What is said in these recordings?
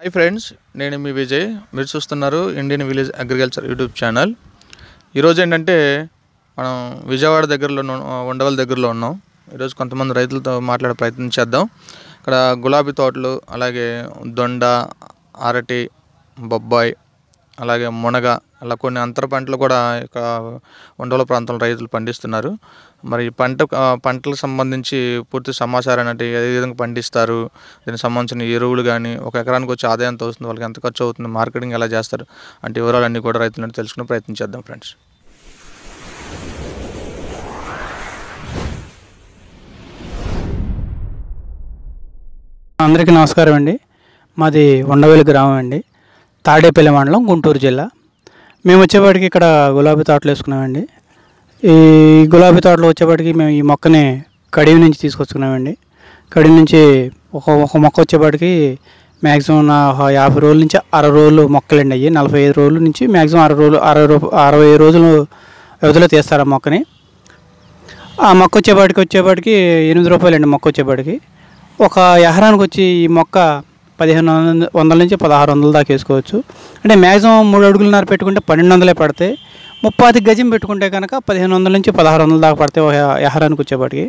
hi friends నేను మీ విజయ్ మీరు చూస్తున్నారు Indian village agriculture YouTube channel ఈరోజు ఏంటంటే మనం విజయవాడ దగ్గరలో ఉన్న- ఉండవల్లి దగ్గరలో ఉన్నాం ఈరోజు కొంతమంది రైతులతో మాట్లాడే ప్రయత్నం చేద్దాం ఇక్కడ గులాబీ తోటలు అలాగే దొండ అరటి బొబ్బాయి అలాగే మునగ అలా కొన్ని అంతర పంటలు కూడా ఇక్కడ ఉండవల ప్రాంతంలో రైతులు పండిస్తున్నారు మరి ఈ పంట ఆ, పంటలకు సంబంధించి పూర్తి సమాచారం అంటే ఏ విధంగా పండిస్తారు దీనికి సంబంధించిన ఎరువులు కానీ ఒక ఎకరానికి వచ్చే ఆదాయం ఎంత వస్తుంది వాళ్ళకి ఎంత ఖర్చు అవుతుంది మార్కెటింగ్ ఎలా చేస్తారు అంటే వివరాలన్నీ కూడా రైతుల నుండి తెలుసుకునే ప్రయత్నం చేద్దాం ఫ్రెండ్స్ అందరికీ నమస్కారం అండి మాది ఉండవేలి గ్రామం అండి తాడేపల్లి మండలం గుంటూరు జిల్లా మేము వచ్చేపాటికి ఇక్కడ గులాబీ తోటలు వేసుకున్నామండి ఈ గులాబీ తోటలో వచ్చేపాటికి మేము ఈ మొక్కని కడివి నుంచి తీసుకొచ్చుకున్నామండి కడివి నుంచి ఒక ఒక మొక్క వచ్చేపాటికి మ్యాక్సిమం నా ఒక యాభై రోజుల నుంచి అరవై రోజులు మొక్కలండి అయ్యి నలభై ఐదు రోజుల నుంచి మ్యాక్సిమం అరవై రోజులు అరవై రూ అరవై రోజులు వ్యవధిలో తీస్తారు ఆ మొక్కని ఆ మొక్క వచ్చేపాటికి వచ్చేపాటికి ఎనిమిది రూపాయలు అండి మొక్క వచ్చేపాటికి ఒక ఎకరానికి వచ్చి ఈ మొక్క పదిహేను వందల వందల నుంచి పదహారు వందల దాకా వేసుకోవచ్చు అంటే మ్యాక్సిమం మూడు అడుగులున్నర పెట్టుకుంటే పన్నెండు వందలే పడతాయి ముప్పాతి గజం పెట్టుకుంటే కనుక పదిహేను వందల నుంచి పదహారు వందల దాకా పడతాయి ఒక ఎకరానికి వచ్చేపాటికి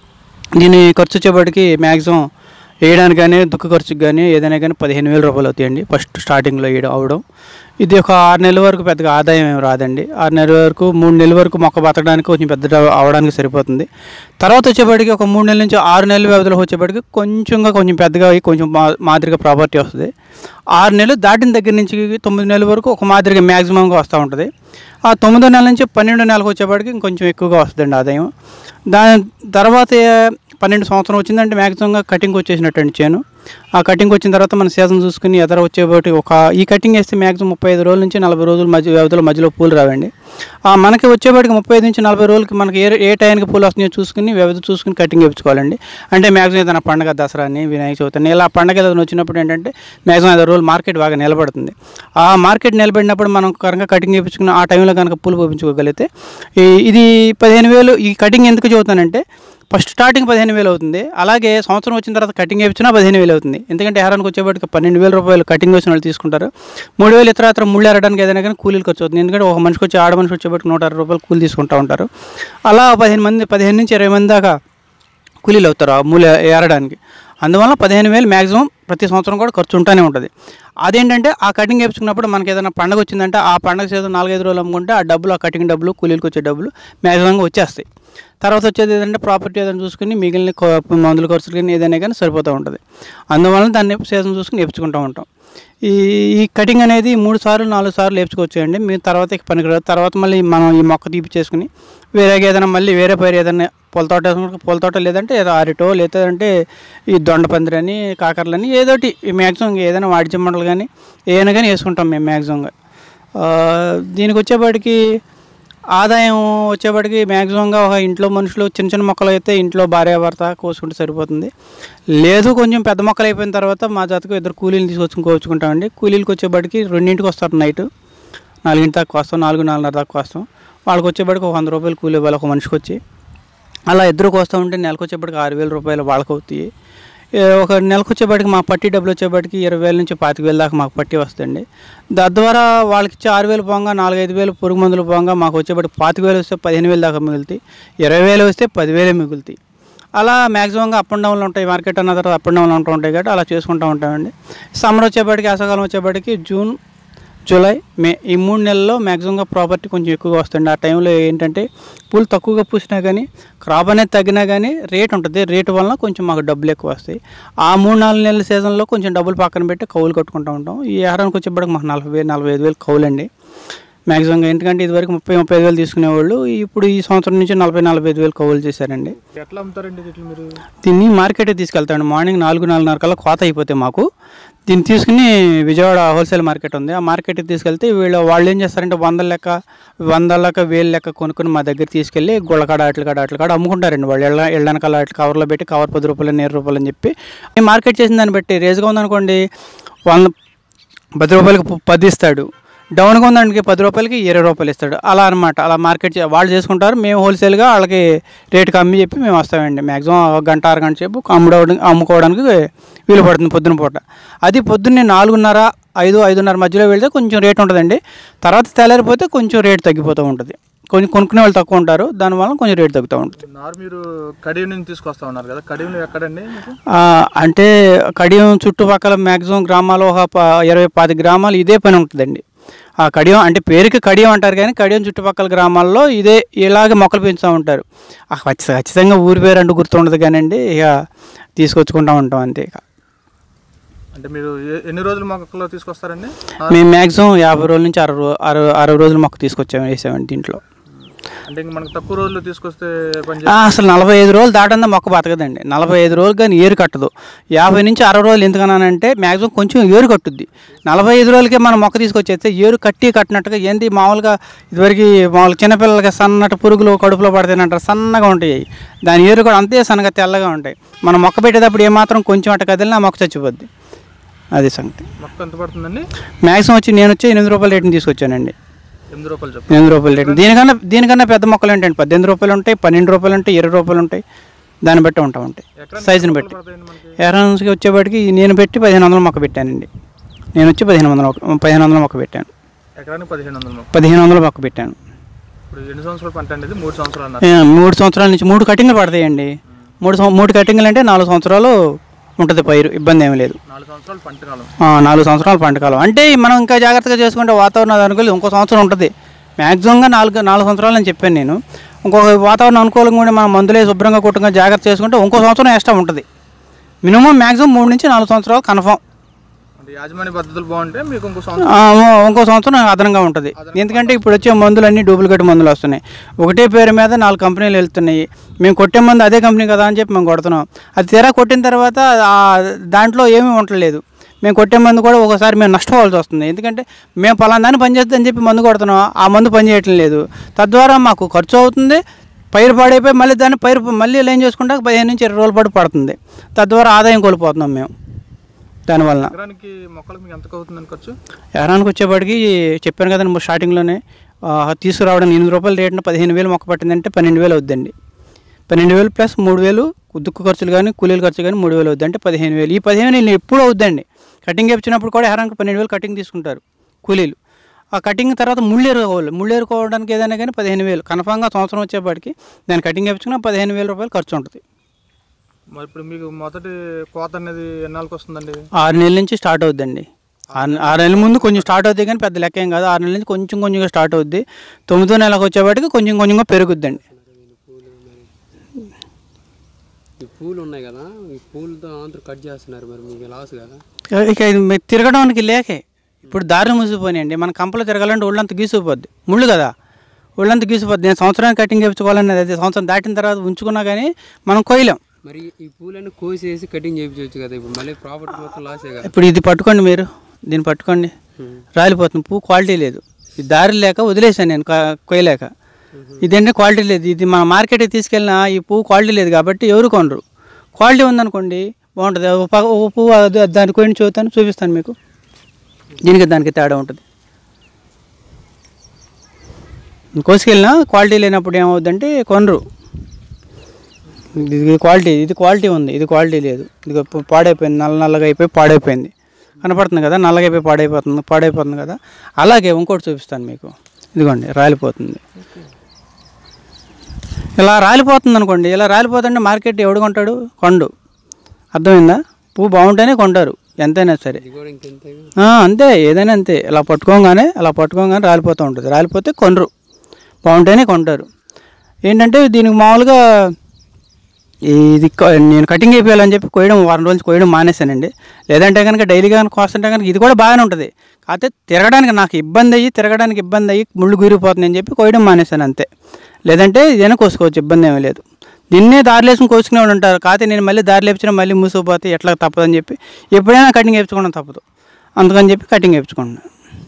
దీని ఖర్చు వచ్చేపాటికి మ్యాక్సిమం వేయడానికి కానీ దుక్కు ఖర్చుకి కానీ ఏదైనా కానీ పదిహేను వేల రూపాయలు అవుతాయండి ఫస్ట్ స్టార్టింగ్లో వేయడం అవడం ఇది ఒక ఆరు నెలల వరకు పెద్దగా ఆదాయం ఏమి రాదండి ఆరు నెలల వరకు మూడు నెలల వరకు మొక్క బతకడానికి కొంచెం పెద్ద అవడానికి సరిపోతుంది తర్వాత వచ్చేప్పటికి ఒక మూడు నెలల నుంచి ఆరు నెలల వ్యవధిలో వచ్చేప్పటికి కొంచెంగా కొంచెం పెద్దగా అయ్యి కొంచెం మా మాదిరిగా ప్రాపర్టీ వస్తుంది ఆరు నెలలు దాటిన దగ్గర నుంచి తొమ్మిది నెలల వరకు ఒక మాదిరిగా మ్యాక్సిమంగా వస్తూ ఉంటుంది ఆ తొమ్మిదో నెల నుంచి పన్నెండో నెలకు వచ్చేప్పటికి ఇంకొంచెం ఎక్కువగా వస్తుందండి ఆదాయం దాని తర్వాత పన్నెండు సంవత్సరం వచ్చిందంటే మ్యాక్సిమంగా కటింగ్ వచ్చేసినట్టండి చేను ఆ కటింగ్ వచ్చిన తర్వాత మన సీజన్ చూసుకుని ఎదర వచ్చేపాటి ఒక ఈ కటింగ్ వేస్తే మ్యాక్సిమం ముప్పై ఐదు రోజుల నుంచి నలభై రోజుల మధ్య వ్యవధిలో మధ్యలో పూలు రావండి ఆ మనకి వచ్చేపాటికి ముప్పై ఐదు నుంచి నలభై రోజులకి మనకి ఏ ఏ టైంకి పూలు వస్తున్నాయో చూసుకుని వ్యవధి చూసుకుని కటింగ్ వేయించుకోవాలండి అంటే మ్యాక్సిమం ఏదైనా పండగ దసరా అని వినాయక చవితి అని ఇలా పండగ ఏదైనా వచ్చినప్పుడు ఏంటంటే మ్యాక్సిమం ఐదు రోజులు మార్కెట్ బాగా నిలబడుతుంది ఆ మార్కెట్ నిలబడినప్పుడు మనం కనుక కటింగ్ వేయించుకుని ఆ టైంలో కనుక పూలు పోయించుకోగలిగితే ఈ- ఇది పదిహేను వేలు ఈ కటింగ్ ఎందుకు చదువుతానంటే ఫస్ట్ స్టార్టింగ్ పదిహేను వేలు అవుతుంది అలాగే సంవత్సరం వచ్చిన తర్వాత కటింగ్ వేయించినా పదిహేను వేలు అవుతుంది ఎందుకంటే ఎకరానికి వచ్చేప్పటికి పన్నెండు వేల రూపాయలు కటింగ్ వేసిన వాళ్ళు తీసుకుంటారు మూడు వేలు ఇతర ముళ్ళు ఎరడానికి ఏదైనా కానీ కూలీలు ఖర్చు అవుతుంది ఎందుకంటే ఒక మనిషికి వచ్చి ఆడ మనిషి వచ్చేప్పటికి నూట అరవై రూపాయలు కూలి తీసుకుంటూ ఉంటారు అలా పదిహేను మంది పదిహేను నుంచి ఇరవై మంది దాకా కూలీలు అవుతారు ఆ మూల ఏరడానికి అందువల్ల పదిహేను వేలు మ్యాక్సిమం ప్రతి సంవత్సరం కూడా ఖర్చు ఉంటూనే ఉంటుంది అదేంటంటే ఆ కటింగ్ వేయించుకున్నప్పుడు మనకి ఏదైనా పండగ వచ్చిందంటే ఆ పండగ సీజన్ నాలుగైదు రోజులు అమ్ముకుంటే ఆ డబ్బులు ఆ కటింగ్ డబ్బులు కూలీలకు వచ్చే డబ్బులు మ్యాక్సిమంగా వచ్చేస్తాయి తర్వాత వచ్చేది ఏదంటే ప్రాపర్టీ ఏదైనా చూసుకుని మిగిలిన కొ- మందుల ఖర్చులు కానీ ఏదైనా కానీ సరిపోతూ ఉంటుంది అందువల్ల దాన్ని సీజన్ చూసుకుని వేయించుకుంటూ ఉంటాం ఈ ఈ కటింగ్ అనేది మూడు సార్లు నాలుగు సార్లు వేపించుకోవచ్చండి మీ తర్వాత ఇక పనికిరాదు తర్వాత మళ్ళీ మనం ఈ మొక్క తీపిచ్చేసుకుని వేరేగా ఏదైనా మళ్ళీ వేరే పైరు ఏదైనా పూల తోట వేసుకుంటే పూల తోట లేదంటే ఏదో అరిటో లేదంటే ఈ దొండ పందిరని కాకరలని ఏదోటి మ్యాక్సిమం ఏదైనా వాడిజ్య మండలు కానీ ఏదైనా కానీ వేసుకుంటాం మేము మ్యాక్సిమంగా ఆ, దీనికి వచ్చేపాటికి ఆదాయం వచ్చేప్పటికి మ్యాక్సిమంగా ఒక ఇంట్లో మనుషులు చిన్న చిన్న మొక్కలు అయితే ఇంట్లో భార్య భర్త కోసుకుంటే సరిపోతుంది లేదు కొంచెం పెద్ద మొక్కలు అయిపోయిన తర్వాత మా జాతకు ఇద్దరు కూలీలు తీసుకొచ్చి కోసుకుంటామండి కూలీలకు వచ్చేప్పటికి రెండింటికి వస్తారు నైట్ నాలుగింటి దాకా వస్తాం నాలుగు నాలుగున్నర దాకా వస్తాం వాళ్ళకి వచ్చేప్పటికి ఒక వంద రూపాయలు కూలీ ఇవ్వాలి ఒక మనిషికి వచ్చి అలా ఇద్దరు వస్తూ ఉంటే నెలకు వచ్చేప్పటికి ఆరు వేల రూపాయలు వాళ్ళకి అవుతాయి ఏ, ఒక నెలకు వచ్చేప్పటికి మా పట్టి డబ్బులు వచ్చేప్పటికి ఇరవై వేల నుంచి పాతిక వేల దాకా మాకు పట్టి వస్తుంది తద్వారా వాళ్ళకి ఇచ్చే ఆరు వేలు పోగా నాలుగైదు వేలు పురుగు మందులు పోగా మాకు వచ్చేప్పటికి పాతిక వేలు వస్తే పదిహేను వేలు దాకా మిగులుతాయి ఇరవై వేలు వస్తే పదివేలే మిగులుతాయి అలా మ్యాక్సిమంగా అప్ అండ్ డౌన్లు ఉంటాయి మార్కెట్ అన్న తర్వాత అప్ అండ్ డౌన్లు ఉంటూ ఉంటాయి కాబట్టి అలా చేసుకుంటూ ఉంటామండి సమ్మర్ వచ్చేప్పటికి వేసవకాలం వచ్చేప్పటికి జూన్ జూలై మే ఈ మూడు నెలల్లో మ్యాక్సిమంగా ప్రాపర్టీ కొంచెం ఎక్కువగా వస్తుంది ఆ టైంలో ఏంటంటే పూలు తక్కువగా పూసినా కానీ క్రాప్ అనేది తగ్గినా కానీ రేట్ ఉంటుంది రేటు వలన కొంచెం మాకు డబ్బులు ఎక్కువ వస్తాయి ఆ మూడు నాలుగు నెలల సీజన్లో కొంచెం డబ్బులు పక్కన పెట్టి కౌలు కట్టుకుంటూ ఉంటాం ఈ ఎకరానికి వచ్చేప్పటికి మాకు నలభై వేలు నలభై ఐదు వేలు కౌలండి మ్యాక్సిమంగా ఎందుకంటే ఇదివరకు ముప్పై ముప్పై ఐదు వేలు తీసుకునేవాళ్ళు ఇప్పుడు ఈ సంవత్సరం నుంచి నలభై నలభై ఐదు వేలు కౌలు చేశారండి ఎట్లా అమ్ముతారండి ఇట్లా మీరు దీన్ని మార్కెట్కి తీసుకెళ్తామండి మార్నింగ్ నాలుగు నాలుగున్నర కల్లా కోత అయిపోతే మాకు దీన్ని తీసుకుని విజయవాడ హోల్సేల్ మార్కెట్ ఉంది ఆ మార్కెట్కి తీసుకెళ్తే వీళ్ళు వాళ్ళు ఏం చేస్తారంటే వందల లెక్క వందల లెక్క వేలు లెక్క కొనుక్కొని మా దగ్గర తీసుకెళ్ళి గుళ్ళకాడ అట్ల కాడ అట్ల కాడ అమ్ముకుంటారండి వాళ్ళు ఎళ్ళ ఎళ్ళనకాల అట్ల కవర్లో పెట్టి కవర్ పది రూపాయలు నేరు రూపాయలు అని చెప్పి ఈ మార్కెట్ చేసిన దాన్ని బట్టి రేజుగా ఉందనుకోండి వంద పది రూపాయలకి పు- పది ఇస్తాడు డౌన్గా ఉందానికి పది రూపాయలకి ఇరవై రూపాయలు ఇస్తాడు అలా అనమాట అలా మార్కెట్ చే- వాళ్ళు చేసుకుంటారు మేము హోల్సేల్గా వాళ్ళకి రేటుకి అమ్మి చెప్పి మేము వస్తామండి మ్యాక్సిమం ఒక గంట ఆరు గంట సేపు అమ్ముకోవడానికి అమ్ముకోవడానికి వీలు పడుతుంది పొద్దున పూట అది పొద్దున్నే నాలుగున్నర ఐదు ఐదున్నర మధ్యలో వెళ్తే కొంచెం రేట్ ఉంటుందండి తర్వాత తెల్లారిపోతే కొంచెం రేట్ తగ్గిపోతూ ఉంటుంది కొంచెం కొనుక్కునే వాళ్ళు తక్కువ ఉంటారు దానివల్ల కొంచెం రేట్ తగ్గుతూ ఉంటుంది నారు మీరు కడియం నుంచి తీసుకొస్తా ఉన్నారు కదా కడియంలో ఎక్కడండి మీకు ఆ, అంటే కడియం చుట్టుపక్కల మ్యాక్సిమం గ్రామాలు ఒక ప- ఇరవై పది గ్రామాలు ఇదే పని ఉంటుందండి ఆ కడియం అంటే పేరుకి కడియం అంటారు కానీ కడియం చుట్టుపక్కల గ్రామాల్లో ఇదే ఇలాగే మొక్కలు పెంచుతూ ఉంటారు ఆ, ఖచ్చి- ఖచ్చితంగా ఊరి పేరు అంటూ గుర్తుండదు కానండి ఇక తీసుకొచ్చుకుంటూ ఉంటాం అంతే ఇక అంటే మీరు ఏ- ఎన్ని రోజులు మొక్కలో తీసుకొస్తారండి మేము మ్యాక్సిమం యాభై రోజుల నుంచి అరవై రో- అరవై అరవై రోజులు మొక్క తీసుకొచ్చాము వేసామండి దీంట్లో అంటే ఇంక మనకు తక్కువ రోజులు తీసుకొస్తే పని ఆ, అసలు నలభై ఐదు రోజులు దాటందా మొక్క బతకదండి నలభై ఐదు రోజులు కానీ ఏరు కట్టదు యాభై నుంచి అరవై రోజులు ఎందుకన్నానంటే మ్యాక్సిమం కొంచెం ఏరు కట్టుద్ది నలభై ఐదు రోజులకే మనం మొక్క తీసుకొచ్చేస్తే ఏరు కట్టి కట్టినట్టుగా ఏంది మామూలుగా ఇదివరకు మామూలుగా చిన్నపిల్లలకి సన్నటి పురుగులు కడుపులో పడతాయంటారు సన్నగా ఉంటాయి దాని ఏరు కూడా అంతే సన్నగా తెల్లగా ఉంటాయి మనం మొక్క పెట్టేటప్పుడు ఏమాత్రం కొంచెం అట్ట కదిలినా ఆ మొక్క చచ్చిపోద్ది అది సంగతి మొక్క ఎంత పడుతుందండి మ్యాక్సిమం వచ్చి నేను వచ్చి ఎనిమిది రూపాయల రేటుని తీసుకొచ్చానండి ఎనిమిది రూపాయలు చెప్పండి ఎనిమిది రూపాయల రేటు దీనికన్నా దీనికన్నా పెద్ద మొక్కలు ఏంటంటే పద్దెనిమిది రూపాయలు ఉంటాయి పన్నెండు రూపాయలు ఉంటాయి ఇరవై రూపాయలు ఉంటాయి దాన్ని బట్టి ఉంటా ఉంటాయి ఎకరానికి సైజుని ఎంత బట్టి పడతాయండి మనకి ఎకరానికి వచ్చేపాటికి నేను పెట్టి పదిహేను వందల మొక్క పెట్టానండి నేను వచ్చి పదిహేను వందల మొక్క- పదిహేను వందల మొక్క పెట్టాను ఎకరానికి పదిహేను వందల మొక్క పదిహేను వందల మొక్క పెట్టాను ఇప్పుడు ఎన్ని సంవత్సరాలు పంట అండి ఇది మూడు సంవత్సరాలు అన్నారు ఏ, మూడు సంవత్సరాల నుంచి మూడు కటింగ్లు పడతాయండి మూడు సం- మూడు కటింగ్లు అంటే నాలుగు సంవత్సరాలు ఉంటుంది పైరు ఇబ్బంది ఏమీ లేదు నాలుగు సంవత్సరాలు పంట కాలం ఆ, నాలుగు సంవత్సరాలు పంట కాలం అంటే మనం ఇంకా జాగ్రత్తగా చేసుకుంటే వాతావరణం అనుకూలి ఇంకో సంవత్సరం ఉంటుంది మ్యాక్సిమంగా నాలుగు నాలుగు సంవత్సరాలు అని చెప్పాను నేను ఇంకొక వాతావరణం అనుకూలంగా ఉండి మనం మందులే శుభ్రంగా కొట్టుగా జాగ్రత్త చేసుకుంటే ఇంకో సంవత్సరం ఎక్స్ట్రా ఉంటుంది మినిమం మ్యాక్సిమం మూడు నుంచి నాలుగు సంవత్సరాలు కన్ఫామ్ అంటే యాజమాన్య పద్ధతులు బాగుంటే మీకు ఇంకో సంవత్సరం ఆ, ఓ- ఇంకో సంవత్సరం అదనంగా ఉంటుంది ఎందుకంటే ఇప్పుడు వచ్చే మందులు అన్నీ డూప్లికేట్ మందులు వస్తున్నాయి ఒకటే పేరు మీద నాలుగు కంపెనీలు వెళ్తున్నాయి మేము కొట్టే మందు అదే కంపెనీ కదా అని చెప్పి మేము కొడుతున్నాం అది తీరా కొట్టిన తర్వాత ఆ దాంట్లో ఏమీ ఉండలేదు మేము కొట్టే మందు కూడా ఒకసారి మేము నష్టపోవాల్సి వస్తుంది ఎందుకంటే మేము పలానా దాన్ని పనిచేస్తుందని చెప్పి మందు కొడుతున్నాం ఆ మందు పనిచేయటం లేదు తద్వారా మాకు ఖర్చు అవుతుంది పైరు పాడైపోయి మళ్ళీ దాన్ని పైరు మళ్ళీ ఏం చేసుకుంటే పదిహేను నుంచి ఇరవై రోజుల పాటు పడుతుంది తద్వారా ఆదాయం కోల్పోతున్నాం మేము దానివల్ల ఎకరానికి మొక్కలకు మీకు ఎంత అవుతుంది ఖర్చు ఎకరానికి వచ్చేప్పటికి చెప్పాను కదండి మరి స్టార్టింగ్లోనే ఆ, తీసుకురావడం ఎనిమిది రూపాయల రేటున పదిహేను వేలు మొక్క పట్టిందంటే పన్నెండు వేలు అవుద్దండి పన్నెండు వేలు ప్లస్ మూడు వేలు దుక్కు ఖర్చులు కానీ కూలీల ఖర్చు కానీ మూడు వేలు అవుద్ది అంటే పదిహేను వేలు ఈ పదిహేను వేలు ఎప్పుడు అవుద్దండి కటింగ్ ఇచ్చినప్పుడు కూడా ఎకరానికి పన్నెండు వేలు కటింగ్ తీసుకుంటారు కూలీలు ఆ కటింగ్ తర్వాత ముళ్ళు ఎరుకోవాలి ముళ్ళు ఎరుకోవడానికి ఏదైనా కానీ పదిహేను వేలు కన్ఫామ్గా సంవత్సరం వచ్చేప్పటికి దాన్ని కటింగ్ ఇచ్చుకున్న పదిహేను వేల రూపాయలు ఖర్చు ఉంటుంది మరి ఇప్పుడు మీకు మొదటి కోత అనేది ఎన్నాళ్ళకి వస్తుందండి ఆరు నెలల నుంచి స్టార్ట్ అవుద్దండి ఆరు ఆరు నెలల ముందు కొంచెం స్టార్ట్ అవుద్ది కానీ పెద్ద లెక్క ఏం కాదు ఆరు నెలల నుంచి కొంచెం కొంచెంగా స్టార్ట్ అవుద్ది తొమ్మిదో నెలకు వచ్చేవాటికి కొంచెం కొంచెంగా పెరుగుద్దండి ఈ పూలు ఉన్నాయి కదా ఈ పూలతో ఆంధ్ర కట్ చేస్తున్నారు మరి మీకు లాస్ కదా ఇక ఇది మీరు తిరగడానికి లేకే ఇప్పుడు దారి మూసిపోయినాయండి మన కంపలో తిరగాలంటే ఒళ్ళంతా గీసుకుపోద్ది ముళ్ళు కదా ఒళ్ళంతా గీసిపోద్ది నేను సంవత్సరానికి కటింగ్ చేయించుకోవాలనేది అయితే సంవత్సరం దాటిన తర్వాత ఉంచుకున్నా కానీ మనం కోయలేం మరి ఈ పూలన్నీ కోసేసి కటింగ్ చేయించవచ్చు కదా ఇప్పుడు మళ్ళీ ప్రాఫిట్ మొత్తం లాసే కదా ఇప్పుడు ఇది పట్టుకోండి మీరు దీన్ని పట్టుకోండి రాలిపోతుంది పువ్వు క్వాలిటీ లేదు ఈ దారి లేక వదిలేసాను నేను కా- కొయ్యలేక ఇదంటే క్వాలిటీ లేదు ఇది మన మార్కెట్కి తీసుకెళ్ళినా ఈ పువ్వు క్వాలిటీ లేదు కాబట్టి ఎవరు కొనరు క్వాలిటీ ఉందనుకోండి బాగుంటుంది ఒక పక్క- ఒక పువ్వు అది- దాన్ని కొని చూస్తాను చూపిస్తాను మీకు దీనికి దానికి తేడా ఉంటుంది కోసుకెళ్ళినా క్వాలిటీ లేనప్పుడు ఏమవుద్దంటే కొనరు ఇది క్వాలిటీ ఇది క్వాలిటీ ఉంది ఇది క్వాలిటీ లేదు ఇది పాడైపోయింది నల్ల నల్లగా అయిపోయి పాడైపోయింది కనపడుతుంది కదా నల్లగా అయిపోయి పాడైపోతుంది పాడైపోతుంది కదా అలాగే ఇంకోటి చూపిస్తాను మీకు ఇదిగోండి రాలిపోతుంది ఇలా రాలిపోతుంది అనుకోండి ఇలా రాలిపోతుంటే మార్కెట్ ఎవడు కొంటాడు కొండు అర్థమైందా పువ్వు బాగుంటేనే కొంటారు ఎంతైనా సరే ఇది కూడా ఇంకెంతగా ఆ, అంతే ఏదైనా అంతే ఇలా పట్టుకోగానే అలా పట్టుకోగానే రాలిపోతూ ఉంటుంది రాలిపోతే కొనరు బాగుంటేనే కొంటారు ఏంటంటే దీనికి మామూలుగా ఇది క- నేను కటింగ్ అయిపోయాలని చెప్పి కోయడం వారం రోజులు కోయడం మానేశానండి లేదంటే కనుక డైలీగా కనుక కోస్తుంటే కనుక ఇది కూడా బాగానే ఉంటుంది కాకపోతే తిరగడానికి నాకు ఇబ్బంది అయ్యి తిరగడానికి ఇబ్బంది అయ్యి ముళ్ళు గురిపోతుంది అని చెప్పి కోయడం మానేశాను అంతే లేదంటే ఇదైనా కోసుకోవచ్చు ఇబ్బంది ఏమీ లేదు దీన్నే దారి లేసుకుని కోసుకునే వాళ్ళు ఉంటారు కాకపోతే నేను మళ్ళీ దారి లేపించినా మళ్ళీ మూసుకుపోతే ఎట్లా తప్పదని చెప్పి ఎప్పుడైనా కటింగ్ వేయించుకోవడం తప్పదు అందుకని చెప్పి కటింగ్ వేయించుకున్నాను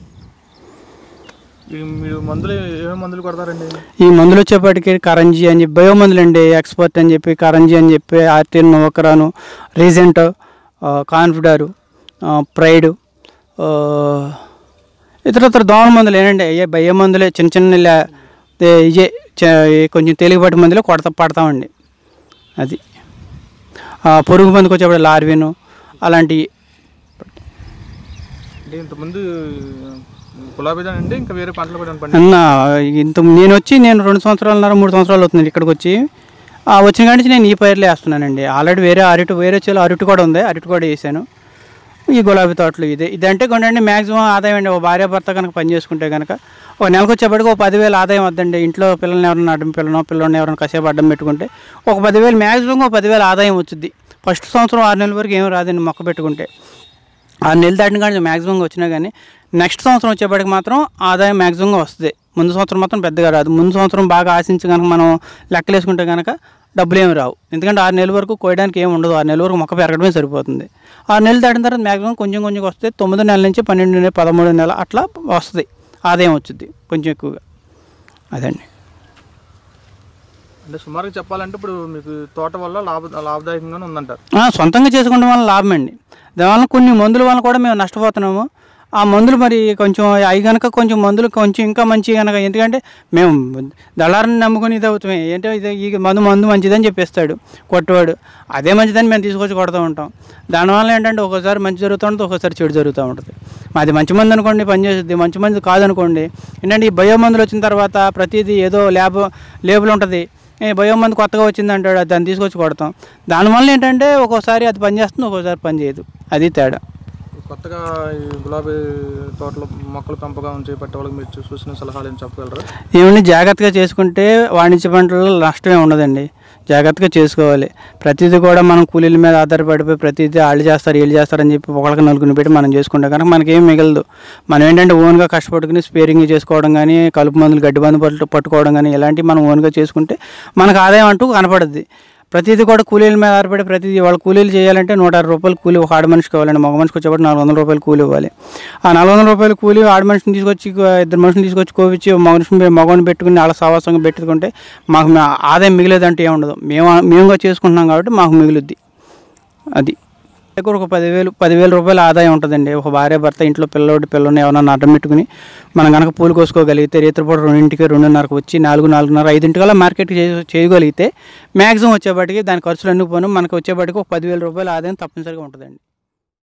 ఈ మీరు మందులు ఏమేమి మందులు కొడతారండి ఈ మందులు వచ్చేప్పటికి కరంజీ అని చెప్పి బయో మందులు అండి ఎక్స్పర్ట్ అని చెప్పి కరంజీ అని చెప్పి ఆర్టిన్ నోకరాను రీజెంట్ కాన్ఫిడరు ప్రైడ్ ఇతర ఇతర దోమల మందులు ఏంటంటే ఏ భయ మందులే చిన్న చిన్న లే- ఏ- ఇయే చ- ఏ కొంచెం తేలికపాటి మందులే కొడతా పడతామండి అది ఆ, పురుగు మందుకు వచ్చేప్పుడు లార్విను అలాంటివి అంటే ఇంతకుముందు గులాబీ దాని అంటే ఇంకా వేరే పంటలు కూడా పండి అన్న ఇంత నేను వచ్చి నేను రెండు సంవత్సరాలున్నర మూడు సంవత్సరాలు అవుతుంది ఇక్కడికి వచ్చి ఆ, వచ్చిన కాడి నుంచి నేను ఈ పైర్లే వేస్తున్నానండి ఆల్రెడీ వేరే అరటి వేరే చేలో అరటి కూడా ఉంది అరటి కూడా వేసాను ఈ గులాబీ తోటలు ఇదే ఇదంటే కొనండి మ్యాక్సిమం ఆదాయం అండి ఒక భార్య భర్త కనుక పని చేసుకుంటే కనుక ఒక నెలకు వచ్చేప్పటికి ఒక పదివేలు ఆదాయం వద్దండి ఇంట్లో పిల్లల్ని ఎవరైనా అడ్డం పిల్లనో పిల్లల్ని ఎవరైనా కాసేపు అడ్డం పెట్టుకుంటే ఒక పదివేలు మ్యాక్సిమం ఒక పదివేలు ఆదాయం వచ్చింది ఫస్ట్ సంవత్సరం ఆరు నెలల వరకు ఏం రాదండి మొక్క పెట్టుకుంటే ఆరు నెలలు దాటిన కానీ మ్యాక్సిమంగా వచ్చినా కానీ నెక్స్ట్ సంవత్సరం వచ్చేప్పటికి మాత్రం ఆదాయం మ్యాక్సిమంగా వస్తుంది ముందు సంవత్సరం మాత్రం పెద్దగా రాదు ముందు సంవత్సరం బాగా ఆశించి కనుక మనం లెక్కలేసుకుంటే కనుక డబ్బులు ఏమి రావు ఎందుకంటే ఆరు నెలల వరకు కోయడానికి ఏమి ఉండదు ఆరు నెలల వరకు మొక్క పెరగడమే సరిపోతుంది ఆరు నెలలు దాటిన తర్వాత మ్యాక్సిమం కొంచెం కొంచెం వస్తే తొమ్మిది నెలల నుంచి పన్నెండు నెల పదమూడు నెల అట్లా వస్తుంది ఆదాయం వచ్చింది కొంచెం ఎక్కువగా అదండి అంటే సుమారుగా చెప్పాలంటే ఇప్పుడు మీకు తోట వల్ల లాభ లాభదాయకంగానే ఉందంటారు ఆ, సొంతంగా చేసుకోవడం వల్ల లాభం అండి దానివల్ల కొన్ని మందుల వల్ల కూడా మేము నష్టపోతున్నాము ఆ మందులు మరి కొంచెం అవి కనుక కొంచెం మందులు కొంచెం ఇంకా మంచి కనుక ఎందుకంటే మేము దళారిని నమ్ముకుని ఇది అవుతామే ఏంటో ఇది ఈ మందు మందు మంచిదని చెప్పేస్తాడు కొట్టవాడు అదే మంచిదని మేము తీసుకొచ్చి కొడుతూ ఉంటాం దానివల్ల ఏంటంటే ఒక్కోసారి మంచి జరుగుతూ ఉంటుంది ఒక్కోసారి చెడు జరుగుతూ ఉంటుంది మాది మంచి మంది అనుకోండి పనిచేస్తుంది మంచి మంది కాదనుకోండి ఏంటంటే ఈ బయో మందులు వచ్చిన తర్వాత ప్రతిదీ ఏదో ల్యాబ్ లేబుల్ ఉంటుంది ఏ బయో మందు కొత్తగా వచ్చింది అంటాడు అది దాన్ని తీసుకొచ్చి కొడతాం దానివల్ల ఏంటంటే ఒక్కోసారి అది పని చేస్తుంది ఒక్కోసారి పని చేయదు అది తేడా కొత్తగా ఈ గులాబీ తోటలో మొక్కలు పెంపకం చేపట్టే వాళ్ళకి మీరు చూ- చూసిన సలహాలు ఏం చెప్పగలరా ఏమండి జాగ్రత్తగా చేసుకుంటే వాణిజ్య పంటలలో నష్టమే ఉండదండి జాగ్రత్తగా చేసుకోవాలి ప్రతిదీ కూడా మనం కూలీల మీద ఆధారపడిపోయి ప్రతిదీ వాళ్ళు చేస్తారు వీళ్ళు చేస్తారని చెప్పి ఒకళ్ళకి నలుగురిని పెట్టి మనం చేసుకుంటే కనుక మనకేం మిగలదు మనం ఏంటంటే ఓన్గా కష్టపడుకుని స్పేరింగ్ చేసుకోవడం కానీ కలుపు మందులు గడ్డి మందు పట్టు పట్టుకోవడం కానీ ఇలాంటివి మనం ఓన్గా చేసుకుంటే మనకు ఆదాయం అంటూ కనపడుద్ది ప్రతిదీ కూడా కూలీల మీద ఆధారపడి ప్రతిదీ వాళ్ళు కూలీలు చేయాలంటే నూట అరవై రూపాయలు కూలీ ఒక ఆడ మనిషికి కావాలండి మగ మనిషికి వచ్చేప్పుడు నాలుగు వందల రూపాయలు కూలీ ఇవ్వాలి ఆ నాలుగు వందల రూపాయలు కూలీ ఆడ మనిషిని తీసుకొచ్చి ఇద్దరు మనుషులు తీసుకొచ్చి కోపించి ఒక మగ మనిషిని మగవాడిని పెట్టుకుని వాళ్ళ సావాసంగా పెట్టుకుంటే మాకు మా ఆదాయం మిగిలేదంటే ఏమి ఉండదు మేము మేముగా చేసుకుంటున్నాం కాబట్టి మాకు మిగులుద్ది అది దగ్గర ఒక పదివేలు పదివేల రూపాయల ఆదాయం ఉంటుందండి ఒక భార్య భర్త ఇంట్లో పిల్లోడి పిల్లని ఎవరైనా అడ్డం పెట్టుకుని మనం కనుక పూలు కోసుకోగలిగితే రేత్రిపూట రెండింటికి రెండున్నరకు వచ్చి నాలుగు నాలుగున్నర ఐదింటికల్లా మార్కెట్ చేయగలిగితే మ్యాక్సిమం వచ్చేపాటికి దాని ఖర్చులు అన్ని పోను మనకు వచ్చేపాటికి ఒక పదివేల రూపాయల ఆదాయం తప్పనిసరిగా ఉంటుందండి